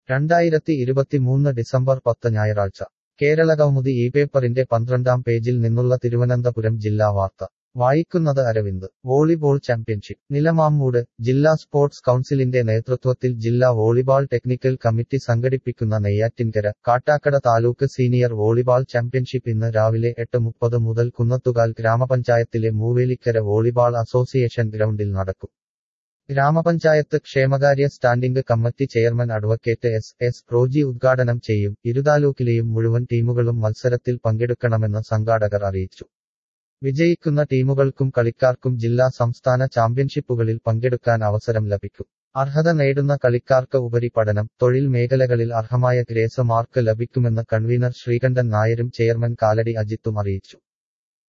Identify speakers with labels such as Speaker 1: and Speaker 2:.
Speaker 1: രണ്ടായിരത്തി ഇരുപത്തിമൂന്ന് ഡിസംബർ പത്ത് ഞായറാഴ്ച കേരളകൗമുദി ഈ പേപ്പറിന്റെ പന്ത്രണ്ടാം പേജിൽ നിന്നുള്ള തിരുവനന്തപുരം ജില്ലാ വാർത്ത വായിക്കുന്നത് അരവിന്ദ് വോളിബോൾ ചാമ്പ്യൻഷിപ്പ് നിലമാമ്മൂട് ജില്ലാ സ്പോർട്സ് കൗൺസിലിന്റെ നേതൃത്വത്തിൽ ജില്ലാ വോളിബാൾ ടെക്നിക്കൽ കമ്മിറ്റി സംഘടിപ്പിക്കുന്ന Neyyattinkara Kattakada taluk senior volleyball championship ഇന്ന് രാവിലെ എട്ട് മുപ്പത് മുതൽ കുന്നത്തുകാൽ ഗ്രാമപഞ്ചായത്തിലെ മൂവേലിക്കര വോളിബാൾ അസോസിയേഷൻ ഗ്രൗണ്ടിൽ നടക്കും ഗ്രാമപഞ്ചായത്ത് ക്ഷേമകാര്യ standing committee chairman advocate S S Roji ഉദ്ഘാടനം ചെയ്യും ഇരുതാലൂക്കിലെയും മുഴുവൻ ടീമുകളും മത്സരത്തിൽ പങ്കെടുക്കണമെന്ന് സംഘാടകർ അറിയിച്ചു വിജയിക്കുന്ന ടീമുകൾക്കും കളിക്കാർക്കും ജില്ലാ സംസ്ഥാന ചാമ്പ്യൻഷിപ്പുകളിൽ പങ്കെടുക്കാൻ അവസരം ലഭിക്കും അർഹത നേടുന്ന കളിക്കാർക്ക് ഉപരിപഠനം തൊഴിൽ മേഖലകളിൽ അർഹമായ ഗ്രേസ് മാർക്ക് ലഭിക്കുമെന്ന് കൺവീനർ ശ്രീകണ്ഠൻ നായരും ചെയർമാൻ കാലടി അജിത്തും അറിയിച്ചു